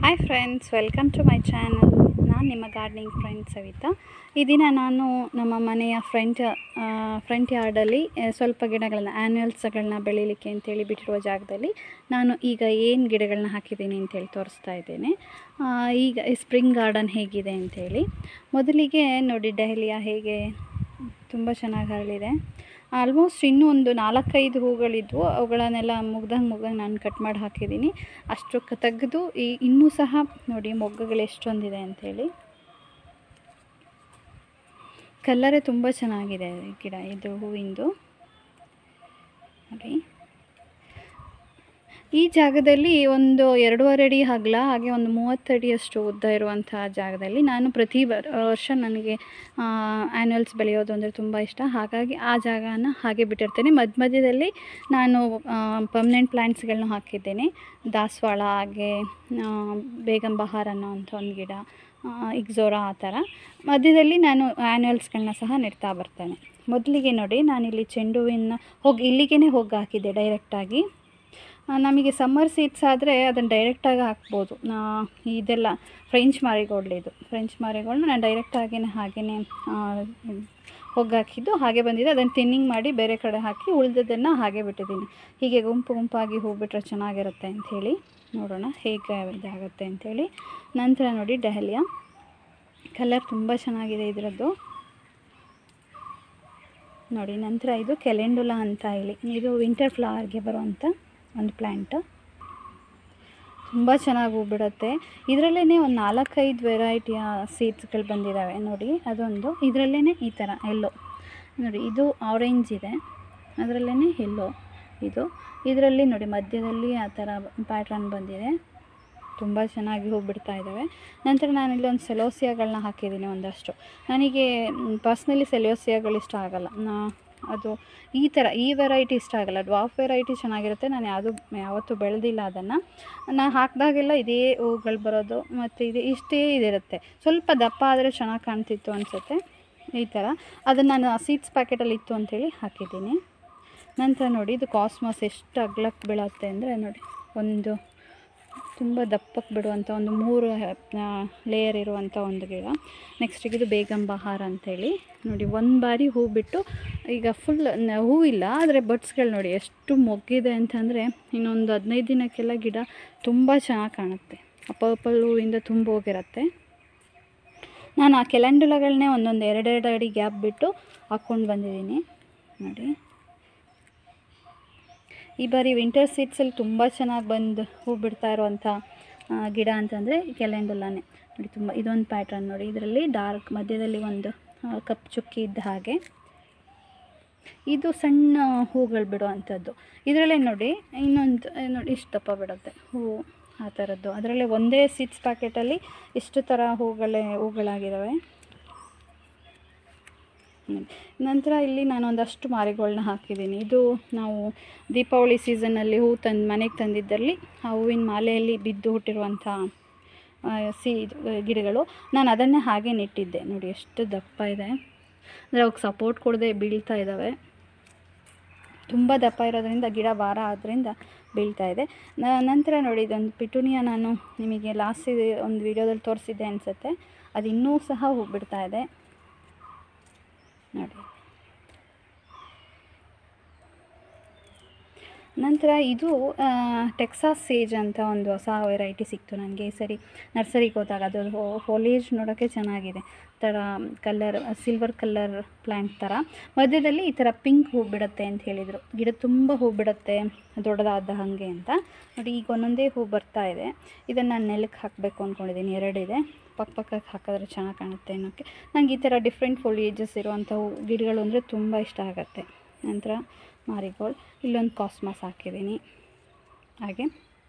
Hi friends welcome to my channel ನಾನು ನಿಮ್ಮ gardening friend Savita ಈ ದಿನ ನಾನು ನಮ್ಮ ಮನೆಯ ಫ್ರಂಟ್ ಫ್ರಂಟ್ ಯಾರ್ಡಲ್ಲಿ ಆ, ಸ್ವಲ್ಪ ಗಿಡಗಳನ್ನ ಆ್ಯನ್ಯಲ್ಸ್ಗಳನ್ನ ಬೆಳೀಲಿಕ್ಕೆ ಅಂತೇಳಿ ಬಿಟ್ಟಿರುವ ಜಾಗದಲ್ಲಿ ನಾನು ಈಗ ಏನು ಗಿಡಗಳನ್ನ ಹಾಕಿದ್ದೀನಿ ಅಂತೇಳಿ ತೋರಿಸ್ತಾ ಇದ್ದೇನೆ ಆ, ಈಗ ಸ್ಪ್ರಿಂಗ್ ಗಾರ್ಡನ್ ಹೇಗಿದೆ ಅಂತೇಳಿ ಮೊದಲಿಗೆ ನೋಡಿ ಡಹಲಿಯಾ ಹೇಗೆ ತುಂಬ ಚೆನ್ನಾಗಿ ಹರಳಿದೆ ಆಲ್ಮೋಸ್ಟ್ ಇನ್ನೂ ಒಂದು ನಾಲ್ಕೈದು ಹೂಗಳಿದ್ವು ಅವುಗಳನ್ನೆಲ್ಲ ಮುಗ್ದಂಗೆ ಮುಗ್ದಂಗೆ ನಾನು ಕಟ್ ಮಾಡಿ ಹಾಕಿದ್ದೀನಿ ಅಷ್ಟು ಕ ತೆಗೆದು ಈ ಇನ್ನೂ ಸಹ ನೋಡಿ ಮೊಗ್ಗುಗಳು ಎಷ್ಟೊಂದಿದೆ ಅಂಥೇಳಿ ಕಲ್ಲರೇ ತುಂಬ ಚೆನ್ನಾಗಿದೆ ಈ ಗಿಡ ಇದು ಹೂವಿಂದು ನೋಡಿ ಈ ಜಾಗದಲ್ಲಿ ಒಂದು ಎರಡೂವರೆ ಅಡಿ ಅಗಲ ಹಾಗೆ ಒಂದು ಮೂವತ್ತಡಿಯಷ್ಟು ಉದ್ದ ಇರುವಂತಹ ಜಾಗದಲ್ಲಿ ನಾನು ಪ್ರತಿ ವರ್- ವರ್ಷ ನನಗೆ ಆ್ಯನ್ಯಲ್ಸ್ ಬೆಳೆಯೋದು ಅಂದರೆ ತುಂಬ ಇಷ್ಟ ಹಾಗಾಗಿ ಆ ಜಾಗನ ಹಾಗೆ ಬಿಟ್ಟಿರ್ತೇನೆ ಮಧ್ಯ ಮಧ್ಯದಲ್ಲಿ ನಾನು ಪರ್ಮನೆಂಟ್ ಪ್ಲ್ಯಾಂಟ್ಸ್ಗಳನ್ನ ಹಾಕಿದ್ದೇನೆ ದಾಸವಾಳ ಹಾಗೆ ಆ, ಬೇಗಂ ಬಹಾರ್ ಅನ್ನೋ ಅಂಥ ಒಂದು ಗಿಡ ಇಗ್ಝೋರಾ ಆ ಥರ ಮಧ್ಯದಲ್ಲಿ ನಾನು ಆ್ಯನ್ಯಲ್ಸ್ಗಳನ್ನ ಸಹ ನೆಡ್ತಾ ಬರ್ತೇನೆ ಮೊದಲಿಗೆ ನೋಡಿ ನಾನಿಲ್ಲಿ ಚೆಂಡು ಹೂವಿನ ಹೋಗಿ ಇಲ್ಲಿಗೇ ಹೋಗಿ ಹಾಕಿದ್ದೆ ಡೈರೆಕ್ಟಾಗಿ ಆ, ನಮಗೆ ಸಮ್ಮರ್ ಸೀಡ್ಸ್ ಆದರೆ ಅದನ್ನು ಡೈರೆಕ್ಟಾಗಿ ಹಾಕ್ಬೋದು ನಾ- ಇದೆಲ್ಲ ಫ್ರೆಂಚ್ ಮಾರಿಗೋಲ್ಡ್ ಇದು ಫ್ರೆಂಚ್ ಮಾರಿಗೋಲ್ಡ್ ನಾನು ಡೈರೆಕ್ಟಾಗೇ ಹಾಗೇ ಹೊಗ್ಗಾಕಿದ್ದು ಹಾಗೆ ಬಂದಿದೆ ಅದನ್ನು ತಿನ್ನಿಂಗ್ ಮಾಡಿ ಬೇರೆ ಕಡೆ ಹಾಕಿ ಉಳಿದದನ್ನು ಹಾಗೆ ಬಿಟ್ಟಿದ್ದೀನಿ ಹೀಗೆ ಗುಂಪು ಗುಂಪಾಗಿ ಹೂ ಬಿಟ್ಟರೆ ಚೆನ್ನಾಗಿರುತ್ತೆ ಅಂಥೇಳಿ ನೋಡೋಣ ಹೇಗೆ ಇದಾಗುತ್ತೆ ಅಂಥೇಳಿ ನಂತರ ನೋಡಿ ಡಹಲಿಯಾ ಕಲರ್ ತುಂಬ ಚೆನ್ನಾಗಿದೆ ಇದರದ್ದು ನೋಡಿ ನಂತರ ಇದು ಕೆಲೆಂಡುಲಾ ಅಂತ ಹೇಳಿ ಇದು ವಿಂಟರ್ ಫ್ಲವರ್ಗೆ ಬರುವಂಥ ಒಂದು ಪ್ಲ್ಯಾಂಟ್ ತುಂಬ ಚೆನ್ನಾಗಿ ಹೂ ಬಿಡುತ್ತೆ ಇದರಲ್ಲೇ ಒಂದು ನಾಲ್ಕೈದು ವೆರೈಟಿಯ ಸೀಡ್ಸ್ಗಳು ಬಂದಿದ್ದಾವೆ ನೋಡಿ ಅದೊಂದು ಇದರಲ್ಲೇ ಈ ಥರ ಎಲ್ಲೋ ನೋಡಿ ಇದು ಆರೆಂಜ್ ಇದೆ ಅದರಲ್ಲೇ ಎಲ್ಲೋ ಇದು ಇದರಲ್ಲಿ ನೋಡಿ ಮಧ್ಯದಲ್ಲಿ ಆ ಥರ ಪ್ಯಾಟ್ರನ್ ಬಂದಿದೆ ತುಂಬ ಚೆನ್ನಾಗಿ ಹೂ ಬಿಡ್ತಾ ಇದ್ದಾವೆ ನಂತರ ನಾನಿಲ್ಲಿ ಒಂದು ಸೆಲೋಸಿಯಾಗಳನ್ನ ಹಾಕಿದ್ದೀನಿ ಒಂದಷ್ಟು ನನಗೆ ಪರ್ಸ್ನಲಿ ಸೆಲೋಸಿಯಾಗಳು ಇಷ್ಟ ಆಗಲ್ಲ ನಾ ಅದು ಈ ಥರ ಈ ವೆರೈಟಿ ಇಷ್ಟ ಆಗಲ್ಲ ಡ್ವಾಫ್ ವೆರೈಟಿ ಚೆನ್ನಾಗಿರುತ್ತೆ ನಾನು ಯಾವುದು ಯಾವತ್ತೂ ಬೆಳೆದಿಲ್ಲ ಅದನ್ನು ನಾನು ಹಾಕಿದಾಗೆಲ್ಲ ಇದೇ ಹೂಗಳು ಬರೋದು ಮತ್ತು ಇದು ಇಷ್ಟೇ ಇದಿರುತ್ತೆ ಸ್ವಲ್ಪ ದಪ್ಪ ಆದರೆ ಚೆನ್ನಾಗಿ ಕಾಣ್ತಿತ್ತು ಅನಿಸುತ್ತೆ ಈ ಥರ ಅದನ್ನು ನಾನು ಸೀಡ್ಸ್ ಪ್ಯಾಕೆಟಲ್ಲಿ ಇತ್ತು ಅಂಥೇಳಿ ಹಾಕಿದ್ದೀನಿ ನಂತರ ನೋಡಿ ಇದು ಕಾಸ್ಮಾಸ್ ಎಷ್ಟು ಅಗ್ಲಕ್ಕೆ ಬೀಳುತ್ತೆ ಅಂದರೆ ನೋಡಿ ಒಂದು ತುಂಬ ದಪ್ಪಕ್ಕೆ ಬಿಡುವಂಥ ಒಂದು ಮೂರು ಲೇಯರ್ ಇರುವಂಥ ಒಂದು ಗಿಡ ನೆಕ್ಸ್ಟಿಗೆ ಇದು ಬೇಗಂ ಬಹಾರ್ ಅಂತೇಳಿ ನೋಡಿ ಒಂದು ಬಾರಿ ಹೂ ಬಿಟ್ಟು ಈಗ ಫುಲ್ ಹೂ ಇಲ್ಲ ಆದರೆ ಬಡ್ಸ್ಗಳು ನೋಡಿ ಎಷ್ಟು ಮೊಗ್ಗಿದೆ ಅಂತಂದರೆ ಇನ್ನೊಂದು ಹದಿನೈದು ದಿನಕ್ಕೆಲ್ಲ ಗಿಡ ತುಂಬ ಚೆನ್ನಾಗಿ ಕಾಣುತ್ತೆ ಆ ಪರ್ಪಲ್ ಹೂವಿಂದ ತುಂಬ ಹೋಗಿರತ್ತೆ ನಾನು ಆ ಕೆಲೆಂಡುಲಗಳನ್ನೇ ಒಂದೊಂದು ಎರಡೆರಡು ಅಡಿ ಗ್ಯಾಪ್ ಬಿಟ್ಟು ಹಾಕ್ಕೊಂಡು ಬಂದಿದ್ದೀನಿ ನೋಡಿ ಈ ಬಾರಿ ವಿಂಟರ್ ಸೀಡ್ಸಲ್ಲಿ ತುಂಬ ಚೆನ್ನಾಗಿ ಬಂದು ಹೂ ಬಿಡ್ತಾ ಇರುವಂಥ ಆ, ಗಿಡ ಅಂತಂದರೆ ಕೆಲೆಂಡುಲಾನೆ ನೋಡಿ ತುಂಬ ಇದೊಂದು ಪ್ಯಾಟ್ರನ್ ನೋಡಿ ಇದರಲ್ಲಿ ಡಾರ್ಕ್ ಮಧ್ಯದಲ್ಲಿ ಒಂದು ಆ, ಕಪ್ಪು ಚುಕ್ಕಿ ಇದ್ದ ಹಾಗೆ ಇದು ಸಣ್ಣ ಹೂಗಳು ಬಿಡುವಂಥದ್ದು ಇದರಲ್ಲೇ ನೋಡಿ ಇನ್ನೊಂದು ಆ, ನೋಡಿ ಇಷ್ಟು ದಪ್ಪ ಬಿಡುತ್ತೆ ಹೂವು ಆ ಥರದ್ದು ಅದರಲ್ಲೇ ಒಂದೇ ಸೀಡ್ಸ್ ಪ್ಯಾಕೆಟಲ್ಲಿ ಇಷ್ಟು ಥರ ಹೂಗಳೇ ಹೂಗಳಾಗಿದ್ದಾವೆ ಹ್ಮ್. ನಂತರ ಇಲ್ಲಿ ನಾನು ಒಂದಷ್ಟು ಮಾರಿಗೋಲ್ಡ್ನ ಹಾಕಿದ್ದೀನಿ ಇದು ನಾವು ದೀಪಾವಳಿ ಸೀಸನ್ನಲ್ಲಿ ಹೂ ತಂದು ಮನೆಗೆ ತಂದಿದ್ದಲ್ಲಿ ಆ ಹೂವಿನ ಮಾಲೆಯಲ್ಲಿ ಬಿದ್ದು ಹುಟ್ಟಿರುವಂಥ ಆ, ಸಿ ಇದು, ಗಿಡಗಳು ನಾನು ಅದನ್ನೇ ಹಾಗೆ ನೆಟ್ಟಿದ್ದೆ ನೋಡಿ ಎಷ್ಟು ದಪ್ಪ ಇದೆ ಅಂದರೆ ಅವಕ್ಕೆ ಸಪೋರ್ಟ್ ಕೊಡದೆ ಬೀಳ್ತಾ ಇದ್ದಾವೆ ತುಂಬ ದಪ್ಪ ಇರೋದ್ರಿಂದ ಗಿಡ ಭಾರ ಆದ್ದರಿಂದ ಬೀಳ್ತಾ ಇದೆ ನ- ನಂತರ ನೋಡಿ ಇದೊಂದು ಪಿಟುನಿಯಾ ನಾನು ನಿಮಗೆ ಲಾಸ್ಟ್ ಒಂದು ವಿಡಿಯೋದಲ್ಲಿ ತೋರಿಸಿದ್ದೆ ಅನಿಸುತ್ತೆ ಅದು ಇನ್ನೂ ಸಹ ಹೂ ಬಿಡ್ತಾ ಇದೆ ನೋಡಿ ನಂತರ ಇದು ಆ, ಟೆಕ್ಸಾಸ್ ಸೇಜ್ ಅಂತ ಒಂದು ಹೊಸ ವೆರೈಟಿ ಸಿಕ್ತು ನನಗೆ ಈ ಸರಿ ನರ್ಸರಿಗೆ ಹೋದಾಗ ಅದು ಫೋಲೇಜ್ ನೋಡೋಕ್ಕೆ ಚೆನ್ನಾಗಿದೆ ಥರ ಕಲರ್ ಸಿಲ್ವರ್ ಕಲರ್ ಪ್ಲ್ಯಾಂಟ್ ಥರ ಮಧ್ಯದಲ್ಲಿ ಈ ಥರ ಪಿಂಕ್ ಹೂ ಬಿಡುತ್ತೆ ಅಂತ ಹೇಳಿದರು ಗಿಡ ತುಂಬ ಹೂ ಬಿಡುತ್ತೆ ದೊಡ್ಡದಾದ ಹಾಗೆ ಅಂತ ನೋಡಿ ಈಗ ಒಂದೊಂದೇ ಹೂ ಬರ್ತಾ ಇದೆ ಇದನ್ನು ನಾನು ನೆಲಕ್ಕೆ ಹಾಕಬೇಕು ಅಂದ್ಕೊಂಡಿದ್ದೀನಿ ಎರಡಿದೆ ಪಕ್ಕ ಪಕ್ಕಕ್ಕೆ ಹಾಕಿದ್ರೆ ಚೆನ್ನಾಗಿ ಕಾಣುತ್ತೆ ಅನ್ನೋಕ್ಕೆ ನನಗೆ ಈ ಥರ ಡಿಫ್ರೆಂಟ್ ಫೋಲಿಯೇಜಸ್ ಇರುವಂಥ ಹೂ ಗಿಡಗಳು ಅಂದರೆ ತುಂಬ ಇಷ್ಟ ಆಗುತ್ತೆ ನಂತರ ಮಾರಿಗೋಲ್ಡ್ ಇಲ್ಲೊಂದು ಕಾಸ್ಮಾಸ್ ಹಾಕಿದ್ದೀನಿ ಹಾಗೆ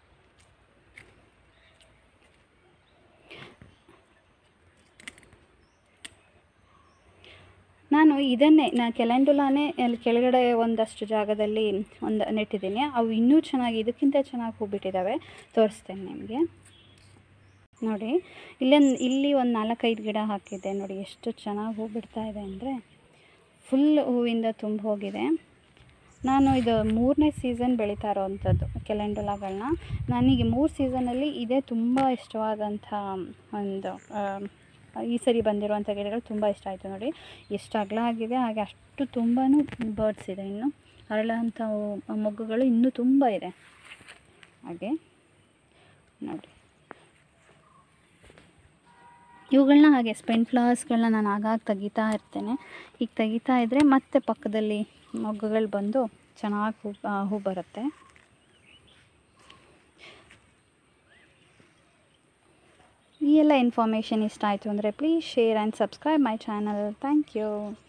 ನಾನು ಇದನ್ನೇ ನಾನು ಕೆಲೆಂಡುಲಾನೇ ಅಲ್ಲಿ ಕೆಳಗಡೆ ಒಂದಷ್ಟು ಜಾಗದಲ್ಲಿ ಒಂದು ನೆಟ್ಟಿದ್ದೀನಿ ಅವು ಇನ್ನೂ ಚೆನ್ನಾಗಿ ಇದಕ್ಕಿಂತ ಚೆನ್ನಾಗಿ ಹೂ ಬಿಟ್ಟಿದ್ದಾವೆ ತೋರಿಸ್ತೇನೆ ನಿಮಗೆ ನೋಡಿ ಇಲ್ಲೊಂದು ಇಲ್ಲಿ ಒಂದು ನಾಲ್ಕೈದು ಗಿಡ ಹಾಕಿದ್ದೆ ನೋಡಿ ಎಷ್ಟು ಚೆನ್ನಾಗಿ ಹೂ ಬಿಡ್ತಾ ಇದೆ ಅಂದರೆ ಫುಲ್ ಹೂವಿಂದ ತುಂಬ ಹೋಗಿದೆ ನಾನು ಇದು ಮೂರನೇ ಸೀಸನ್ ಬೆಳೀತಾ ಇರೋವಂಥದ್ದು ಕೆಲೆಂಡುಲಾಗಳನ್ನ ನನಗೆ ಮೂರು ಸೀಸನಲ್ಲಿ ಇದೇ ತುಂಬ ಇಷ್ಟವಾದಂಥ ಒಂದು ಆ, ಈ ಸರಿ ಬಂದಿರುವಂಥ ಗಿಡಗಳು ತುಂಬ ಇಷ್ಟ ಆಯಿತು ನೋಡಿ ಎಷ್ಟು ಅಗಲ ಆಗಿದೆ ಹಾಗೆ ಅಷ್ಟು ತುಂಬಾ ಬರ್ಡ್ಸ್ ಇದೆ ಇನ್ನು ಅರಳೋಂಥ ಮೊಗ್ಗುಗಳು ಇನ್ನೂ ತುಂಬ ಇದೆ ಹಾಗೆ ನೋಡಿ ಇವುಗಳನ್ನ ಹಾಗೆ ಸ್ಪೆನ್ ಫ್ಲವರ್ಸ್ಗಳನ್ನ ನಾನು ಆಗಾಗ ತೆಗಿತಾ ಇರ್ತೇನೆ ಈಗ ತೆಗಿತಾ ಇದ್ದರೆ ಮತ್ತೆ ಪಕ್ಕದಲ್ಲಿ ಮೊಗ್ಗುಗಳು ಬಂದು ಚೆನ್ನಾಗಿ ಹೂ ಆ, ಹೂ ಬರುತ್ತೆ ಈ ಎಲ್ಲ ಇನ್ಫಾರ್ಮೇಷನ್ ಇಷ್ಟ ಆಯಿತು ಅಂದರೆ please share and subscribe my channel thank you